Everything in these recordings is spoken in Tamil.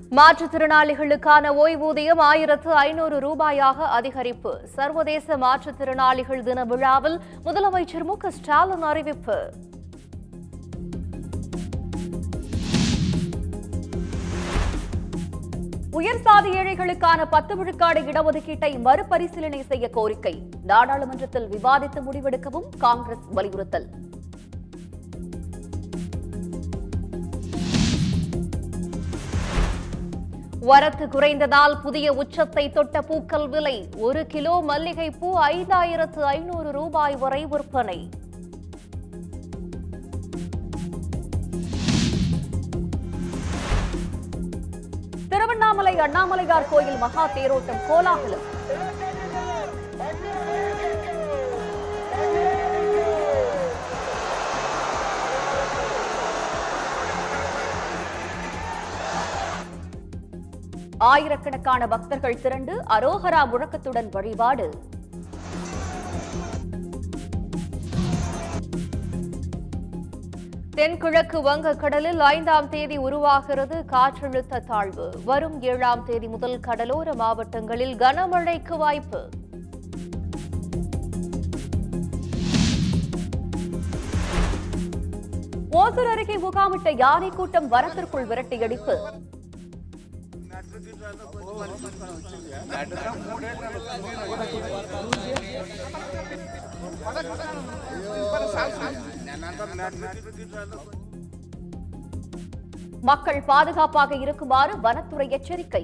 மாற்றுத்திறனாளிகளுக்கான ஓய்வூதியம் ஆயிரத்து ஐநூறு ரூபாயாக அதிகரிப்பு சர்வதேச மாற்றுத்திறனாளிகள் தின விழாவில் முதலமைச்சர் மு க ஸ்டாலின் அறிவிப்பு உயர் சாதி ஏழைகளுக்கான பத்து விழுக்காடு இடஒதுக்கீட்டை மறுபரிசீலனை செய்ய கோரிக்கை நாடாளுமன்றத்தில் விவாதித்து முடிவெடுக்கவும் காங்கிரஸ் வலியுறுத்தல் வரத்து குறைந்ததால் புதிய உச்சத்தை தொட்ட பூக்கள் விலை ஒரு கிலோ மல்லிகை பூ ஐந்தாயிரத்து ஐநூறு ரூபாய் வரை விற்பனை திருவண்ணாமலை அண்ணாமலையார் கோயில் மகா தேரோட்டம் கோலாகலம் ஆயிரக்கணக்கான பக்தர்கள் திரண்டு அரோகரா முழக்கத்துடன் வழிபாடு தென்கிழக்கு வங்கக்கடலில் ஐந்தாம் தேதி உருவாகிறது காற்றழுத்த தாழ்வு வரும் ஏழாம் தேதி முதல் கடலோர மாவட்டங்களில் கனமழைக்கு வாய்ப்பு ஓசூர் அருகே முகாமிட்ட யானை கூட்டம் வரத்திற்குள் விரட்டியடிப்பு மக்கள் பாதுகாப்பாக இருக்குமாறு வனத்துறை எச்சரிக்கை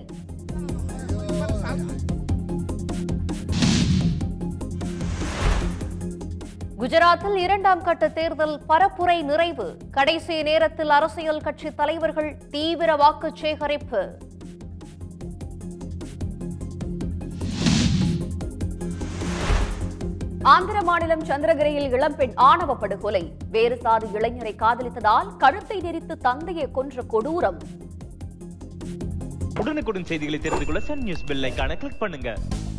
குஜராத்தில் இரண்டாம் கட்ட தேர்தல் பரப்புரை நிறைவு கடைசி நேரத்தில் அரசியல் கட்சி தலைவர்கள் தீவிர வாக்கு சேகரிப்பு ஆந்திர மாநிலம் சந்திரகிரியில் இளம்பெண் ஆணவ படுகொலை வேறு சாதி இளைஞரை காதலித்ததால் கழுத்தை நெரித்து தந்தையை கொன்ற கொடூரம் உடனுக்குடன் செய்திகளை தெரிந்து கொள்ள சன் நியூஸ் பெல் ஐகானை கிளிக் பண்ணுங்க